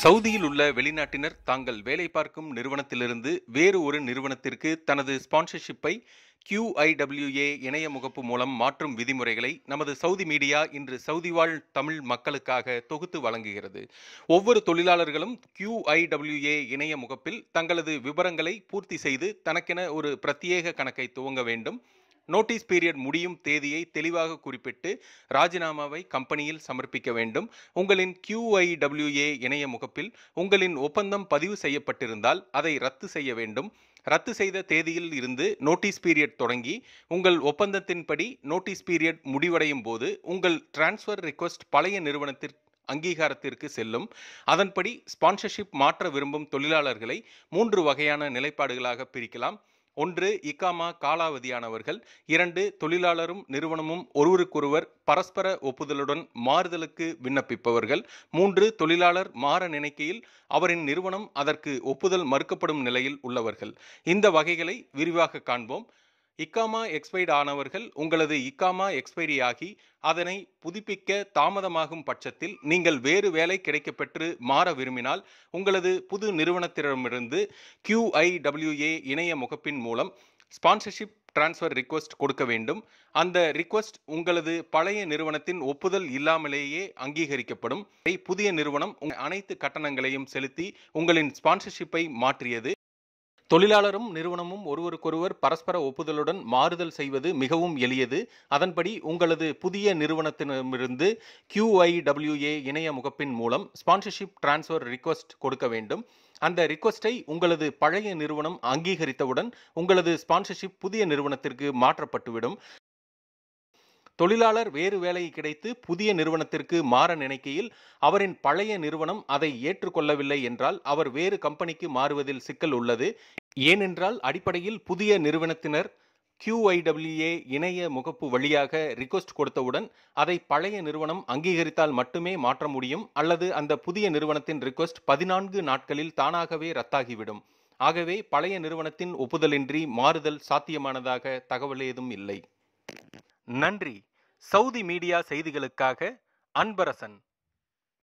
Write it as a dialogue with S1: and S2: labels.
S1: சவுதியில் உள்ள வெளிநாட்டினர் தாங்கள் வேலை பார்க்கும் நிறுவனத்திலிருந்து வேறு ஒரு நிறுவனத்திற்கு தனது ஸ்பான்சர்ஷிப்பை QIWA இணைய முகப்பு மூலம் மாற்றும் விதிமுறைகளை நமது சவுதி மீடியா இன்று சவுதி வாழ் தமிழ் மக்களுக்காக தொகுத்து வழங்குகிறது ஒவ்வொரு தொழிலாளர்களும் QIWA இணைய முகப்பில் தங்களது விவரங்களை பூர்த்தி செய்து தனக்கென ஒரு பிரத்யேக கணக்கை துவங்க வேண்டும் நோட்டீஸ் பீரியட் முடியும் தேதியை தெளிவாக குறிப்பிட்டு ராஜினாமாவை கம்பெனியில் சமர்ப்பிக்க வேண்டும் உங்களின் QIWA இணைய முகப்பில் உங்களின் ஒப்பந்தம் பதிவு செய்யப்பட்டிருந்தால் அதை ரத்து செய்ய வேண்டும் ரத்து செய்த தேதியில் இருந்து நோட்டீஸ் பீரியட் தொடங்கி உங்கள் ஒப்பந்தத்தின்படி நோட்டீஸ் பீரியட் முடிவடையும் போது உங்கள் டிரான்ஸ்ஃபர் ரிக்வெஸ்ட் பழைய நிறுவனத்திற்கு அங்கீகாரத்திற்கு செல்லும் அதன்படி ஸ்பான்சர்ஷிப் மாற்ற விரும்பும் தொழிலாளர்களை மூன்று வகையான நிலைப்பாடுகளாக பிரிக்கலாம் ஒன்று இக்காமா காலாவதியானவர்கள் இரண்டு தொழிலாளரும் நிறுவனமும் ஒருவருக்கொருவர் பரஸ்பர ஒப்புதலுடன் மாறுதலுக்கு விண்ணப்பிப்பவர்கள் மூன்று தொழிலாளர் மாற நினைக்கையில் அவரின் நிறுவனம் அதற்கு ஒப்புதல் மறுக்கப்படும் நிலையில் உள்ளவர்கள் இந்த வகைகளை விரிவாக காண்போம் இக்காமா எக்ஸ்பைர்ட் ஆனவர்கள் உங்களது இக்காமா எக்ஸ்பைரி ஆகி அதனை புதுப்பிக்க தாமதமாகும் பட்சத்தில் நீங்கள் வேறு வேலை கிடைக்கப்பெற்று மாற விரும்பினால் உங்களது புது நிறுவனத்திடமிருந்து QIWA இணைய முகப்பின் மூலம் ஸ்பான்சர்ஷிப் டிரான்ஸ்ஃபர் ரிக்வெஸ்ட் கொடுக்க வேண்டும் அந்த ரிக்வெஸ்ட் உங்களது பழைய நிறுவனத்தின் ஒப்புதல் இல்லாமலேயே அங்கீகரிக்கப்படும் புதிய நிறுவனம் அனைத்து கட்டணங்களையும் செலுத்தி உங்களின் ஸ்பான்சர்ஷிப்பை மாற்றியது தொழிலாளரும் நிறுவனமும் ஒருவருக்கொருவர் பரஸ்பர ஒப்புதலுடன் மாறுதல் செய்வது மிகவும் எளியது அதன்படி உங்களது புதிய நிறுவனத்திடமிருந்து QIWA இணைய முகப்பின் மூலம் ஸ்பான்சர்ஷிப் டிரான்ஸ்ஃபர் ரிக்வெஸ்ட் கொடுக்க வேண்டும் அந்த ரிக்வெஸ்ட்டை உங்களது பழைய நிறுவனம் அங்கீகரித்தவுடன் உங்களது ஸ்பான்சர்ஷிப் புதிய நிறுவனத்திற்கு மாற்றப்பட்டுவிடும் தொழிலாளர் வேறு வேலை கிடைத்து புதிய நிறுவனத்திற்கு மாற நினைக்கையில் அவரின் பழைய நிறுவனம் அதை ஏற்றுக்கொள்ளவில்லை என்றால் அவர் வேறு கம்பெனிக்கு மாறுவதில் சிக்கல் உள்ளது ஏனென்றால் அடிப்படையில் புதிய நிறுவனத்தினர் QIWA இணைய முகப்பு வழியாக ரிக்வெஸ்ட் கொடுத்தவுடன் அதை பழைய நிறுவனம் அங்கீகரித்தால் மட்டுமே மாற்ற முடியும் அல்லது அந்த புதிய நிறுவனத்தின் ரிக்வெஸ்ட் பதினான்கு நாட்களில் தானாகவே ரத்தாகிவிடும் ஆகவே பழைய நிறுவனத்தின் ஒப்புதலின்றி மாறுதல் சாத்தியமானதாக தகவல் ஏதும் இல்லை நன்றி சவுதி மீடியா செய்திகளுக்காக அன்பரசன்